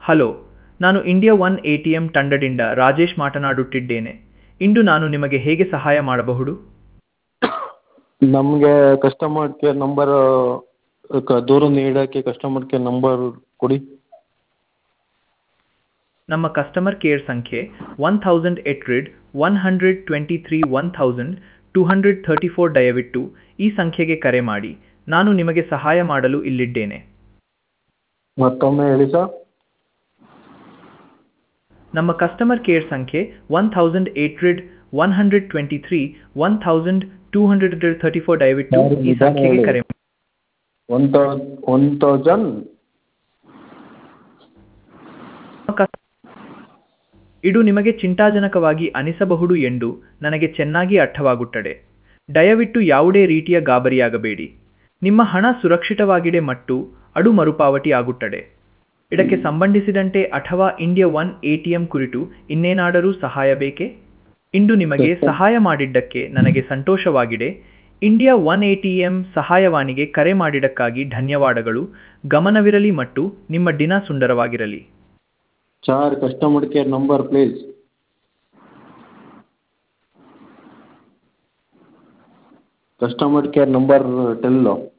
hello ನಾನು India one A T M ತಂಡದಿಂದ ರಾಜೇಶ್ ಮಾತನಾಡುತ್ತಿದ್ದೇನೆ ಇಂದು ನಾನು ನಿಮಗೆ ಹೇಗೆ ಸಹಾಯ ಮಾಡಬಹುದು ನಮಗೆ ಕಸ್ಟಮರ್ ಕೇರ್ ನಂಬರ್ ಕ ದೂರು ನೀಡೋಕ್ಕೆ ಕಸ್ಟಮರ್ ಕೇರ್ ನಂಬರ್ ಕೊಡಿ ನಮ್ಮ ಕಸ್ಟಮರ್ ಕೇರ್ ಸಂಖ್ಯೆ one thousand eight hundred one hundred twenty three one thousand two hundred thirty four ದಯವಿಟ್ಟು ಈ ಸಂಖ್ಯೆಗೆ ಕರೆ ಮಾಡಿ ನಾನು ನಿಮಗೆ ಸಹಾಯ ಮಾಡಲು ಇಲ್ಲಿದ್ದೇನೆ ಮತ್ತೊಮ್ಮೆ ಹೇಳಿ ಸರ್ ನಮ್ಮ ಕಸ್ಟಮರ್ ಕೇರ್ ಸಂಖ್ಯೆ one thousand eight hundred one hundred twenty three one thousand two hundred thirty four ದಯವಿಟ್ಟು ಈ ಸಂಖ್ಯೆಗೆ ಕರೆ ಮಾಡಿ ಒನ್ ತೌ ಒನ್ ತೌಸಂಡ್ ನಮ್ಮ ಕಸ್- ಇದು ನಿಮಗೆ ಚಿಂತಾಜನಕವಾಗಿ ಅನಿಸಬಹುದು ಎಂದು ನನಗೆ ಚೆನ್ನಾಗಿ ಅರ್ಥವಾಗುತ್ತದೆ ದಯವಿಟ್ಟು ಯಾವುದೇ ರೀತಿಯ ಗಾಬರಿಯಾಗಬೇಡಿ ನಿಮ್ಮ ಹಣ ಸುರಕ್ಷಿತವಾಗಿದೆ ಮತ್ತು ಅದು ಮರುಪಾವತಿ ಆಗುತ್ತದೆ ಇದಕ್ಕೆ ಸಂಬಂಧಿಸಿದಂತೆ ಅಥವಾ ಇಂಡಿಯಾ ಒನ್ ಎಟಿಎಂ ಕುರಿತು ಇನ್ನೇನಾದರೂ ಸಹಾಯ ಬೇಕೇ ಇಂದು ನಿಮಗೆ ಸಹಾಯ ಮಾಡಿದ್ದಕ್ಕೆ ನನಗೆ ಸಂತೋಷವಾಗಿದೆ ಇಂಡಿಯಾ ಒನ್ ಎಟಿಎಂ ಸಹಾಯವಾಣಿಗೆ ಕರೆ ಮಾಡಿದ್ದಕ್ಕಾಗಿ ಧನ್ಯವಾದಗಳು ಗಮನವಿರಲಿ ಮತ್ತು ನಿಮ್ಮ ದಿನ ಸುಂದರವಾಗಿರಲಿ sir customer care number please customer care number ಟೆಲ್ಲು